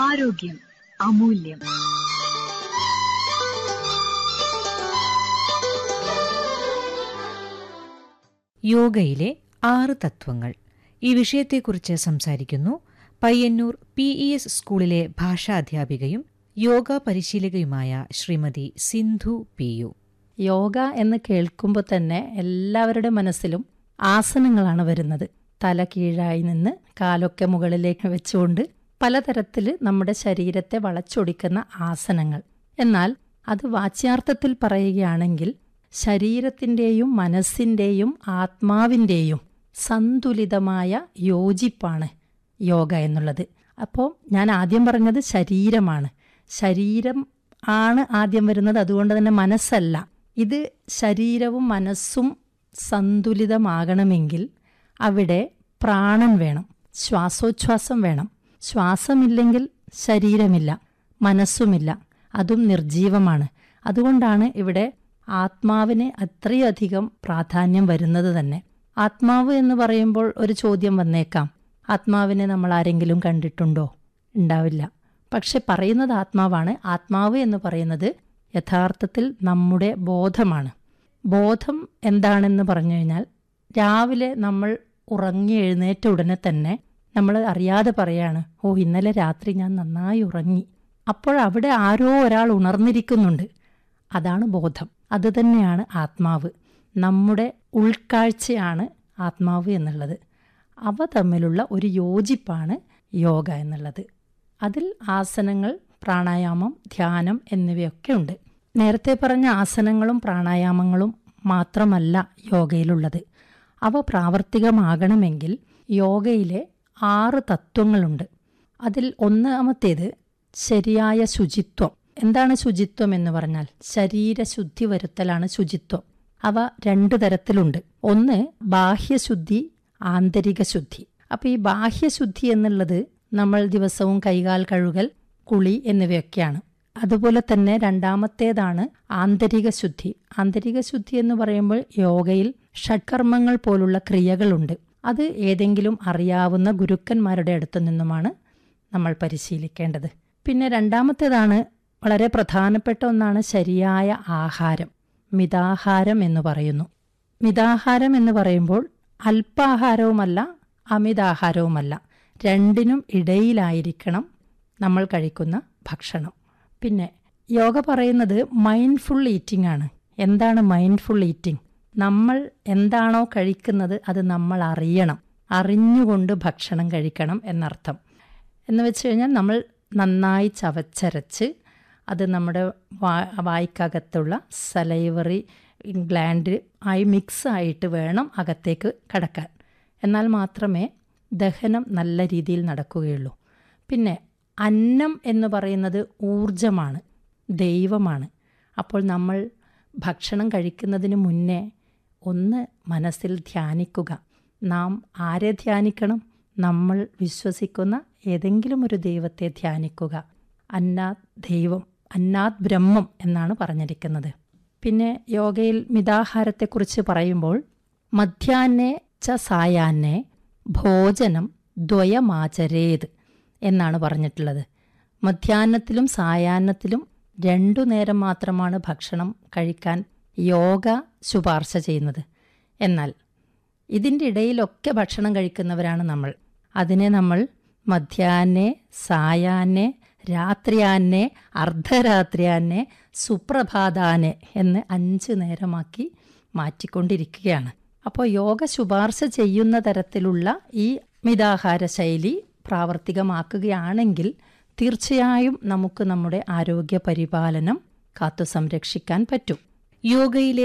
ആരോഗ്യം അമൂല്യം യോഗയിലെ ആറ് തത്വങ്ങൾ ഈ വിഷയത്തെക്കുറിച്ച് സംസാരിക്കുന്നു പയ്യന്നൂർ പി ഇ എസ് സ്കൂളിലെ ഭാഷാധ്യാപികയും യോഗ പരിശീലകയുമായ ശ്രീമതി സിന്ധു പി യു യോഗ എന്ന് കേൾക്കുമ്പോൾ തന്നെ എല്ലാവരുടെ മനസ്സിലും ആസനങ്ങളാണ് വരുന്നത് തല കീഴായി നിന്ന് കാലൊക്കെ മുകളിലേക്ക് വെച്ചുകൊണ്ട് പലതരത്തിൽ നമ്മുടെ ശരീരത്തെ വളച്ചൊടിക്കുന്ന ആസനങ്ങൾ എന്നാൽ അത് വാച്യാർത്ഥത്തിൽ പറയുകയാണെങ്കിൽ ശരീരത്തിൻ്റെയും മനസ്സിൻ്റെയും ആത്മാവിൻ്റെയും സന്തുലിതമായ യോജിപ്പാണ് യോഗ എന്നുള്ളത് അപ്പോൾ ഞാൻ ആദ്യം പറഞ്ഞത് ശരീരമാണ് ശരീരം ആണ് ആദ്യം വരുന്നത് അതുകൊണ്ട് തന്നെ മനസ്സല്ല ഇത് ശരീരവും മനസ്സും സന്തുലിതമാകണമെങ്കിൽ അവിടെ പ്രാണൻ വേണം ശ്വാസോച്ഛ്വാസം വേണം ശ്വാസമില്ലെങ്കിൽ ശരീരമില്ല മനസ്സുമില്ല അതും നിർജീവമാണ് അതുകൊണ്ടാണ് ഇവിടെ ആത്മാവിന് അത്രയധികം പ്രാധാന്യം വരുന്നത് തന്നെ ആത്മാവ് എന്ന് പറയുമ്പോൾ ഒരു ചോദ്യം വന്നേക്കാം ആത്മാവിനെ നമ്മൾ ആരെങ്കിലും കണ്ടിട്ടുണ്ടോ ഉണ്ടാവില്ല പക്ഷെ പറയുന്നത് ആത്മാവാണ് ആത്മാവ് എന്ന് പറയുന്നത് യഥാർത്ഥത്തിൽ നമ്മുടെ ബോധമാണ് ബോധം എന്താണെന്ന് പറഞ്ഞു കഴിഞ്ഞാൽ രാവിലെ നമ്മൾ ഉറങ്ങി എഴുന്നേറ്റ ഉടനെ തന്നെ നമ്മൾ അറിയാതെ പറയാണ് ഓ ഇന്നലെ രാത്രി ഞാൻ നന്നായി ഉറങ്ങി അപ്പോഴവിടെ ആരോ ഒരാൾ ഉണർന്നിരിക്കുന്നുണ്ട് അതാണ് ബോധം അത് തന്നെയാണ് ആത്മാവ് നമ്മുടെ ഉൾക്കാഴ്ചയാണ് ആത്മാവ് എന്നുള്ളത് അവ തമ്മിലുള്ള ഒരു യോജിപ്പാണ് യോഗ എന്നുള്ളത് അതിൽ ആസനങ്ങൾ പ്രാണായാമം ധ്യാനം എന്നിവയൊക്കെ ഉണ്ട് നേരത്തെ പറഞ്ഞ ആസനങ്ങളും പ്രാണായാമങ്ങളും മാത്രമല്ല യോഗയിലുള്ളത് അവ പ്രാവർത്തികമാകണമെങ്കിൽ യോഗയിലെ ആറ് തത്വങ്ങളുണ്ട് അതിൽ ഒന്നാമത്തേത് ശരിയായ ശുചിത്വം എന്താണ് ശുചിത്വം എന്ന് പറഞ്ഞാൽ ശരീരശുദ്ധി വരുത്തലാണ് ശുചിത്വം അവ രണ്ട് തരത്തിലുണ്ട് ഒന്ന് ബാഹ്യശുദ്ധി ആന്തരിക ശുദ്ധി അപ്പോൾ ഈ ബാഹ്യശുദ്ധി എന്നുള്ളത് നമ്മൾ ദിവസവും കൈകാൽ കഴുകൽ കുളി എന്നിവയൊക്കെയാണ് അതുപോലെ തന്നെ രണ്ടാമത്തേതാണ് ആന്തരിക ശുദ്ധി ആന്തരിക ശുദ്ധി എന്ന് പറയുമ്പോൾ യോഗയിൽ ഷഡ്കർമ്മങ്ങൾ പോലുള്ള ക്രിയകളുണ്ട് അത് ഏതെങ്കിലും അറിയാവുന്ന ഗുരുക്കന്മാരുടെ അടുത്തു നിന്നുമാണ് നമ്മൾ പരിശീലിക്കേണ്ടത് പിന്നെ രണ്ടാമത്തേതാണ് വളരെ പ്രധാനപ്പെട്ട ഒന്നാണ് ശരിയായ ആഹാരം മിതാഹാരം എന്ന് പറയുന്നു മിതാഹാരം എന്ന് പറയുമ്പോൾ അല്പാഹാരവുമല്ല അമിതാഹാരവുമല്ല രണ്ടിനും ഇടയിലായിരിക്കണം നമ്മൾ കഴിക്കുന്ന ഭക്ഷണം പിന്നെ യോഗ പറയുന്നത് മൈൻഡ്ഫുൾ ഈറ്റിംഗ് ആണ് എന്താണ് മൈൻഡ്ഫുൾ ഈറ്റിംഗ് നമ്മൾ എന്താണോ കഴിക്കുന്നത് അത് നമ്മൾ അറിയണം അറിഞ്ഞുകൊണ്ട് ഭക്ഷണം കഴിക്കണം എന്നർത്ഥം എന്ന് വെച്ച് കഴിഞ്ഞാൽ നമ്മൾ നന്നായി ചവച്ചരച്ച് അത് നമ്മുടെ വാ വായ്ക്കകത്തുള്ള സലൈവറി ഗ്ലാൻഡ് ആയി മിക്സ് ആയിട്ട് വേണം അകത്തേക്ക് കടക്കാൻ എന്നാൽ മാത്രമേ ദഹനം നല്ല രീതിയിൽ നടക്കുകയുള്ളൂ പിന്നെ അന്നം എന്ന് പറയുന്നത് ഊർജമാണ് ദൈവമാണ് അപ്പോൾ നമ്മൾ ഭക്ഷണം കഴിക്കുന്നതിന് മുന്നേ ഒന്ന് മനസ്സിൽ ധ്യാനിക്കുക നാം ആരെ ധ്യാനിക്കണം നമ്മൾ വിശ്വസിക്കുന്ന ഏതെങ്കിലും ഒരു ദൈവത്തെ ധ്യാനിക്കുക അന്നാത് ദൈവം അന്നാത് ബ്രഹ്മം എന്നാണ് പറഞ്ഞിരിക്കുന്നത് പിന്നെ യോഗയിൽ മിതാഹാരത്തെക്കുറിച്ച് പറയുമ്പോൾ മധ്യാഹ്നേ ച സായാഹ്നേ ഭോജനം ദ്വയമാചരേത് എന്നാണ് പറഞ്ഞിട്ടുള്ളത് മധ്യാഹ്നത്തിലും സായാഹ്നത്തിലും രണ്ടു നേരം മാത്രമാണ് ഭക്ഷണം കഴിക്കാൻ യോഗ ശുപാർശ ചെയ്യുന്നത് എന്നാൽ ഇതിൻ്റെ ഇടയിലൊക്കെ ഭക്ഷണം കഴിക്കുന്നവരാണ് നമ്മൾ അതിനെ നമ്മൾ മധ്യാഹ്നെ സായാഹ്നെ രാത്രിയാന്നെ അർദ്ധരാത്രിയാന്നെ സുപ്രഭാതാനെ എന്ന് അഞ്ച് നേരമാക്കി മാറ്റിക്കൊണ്ടിരിക്കുകയാണ് അപ്പോൾ യോഗ ശുപാർശ ചെയ്യുന്ന തരത്തിലുള്ള ഈ മിതാഹാര ശൈലി പ്രാവർത്തികമാക്കുകയാണെങ്കിൽ തീർച്ചയായും നമുക്ക് നമ്മുടെ ആരോഗ്യ പരിപാലനം കാത്തു സംരക്ഷിക്കാൻ പറ്റും യോഗയിലെ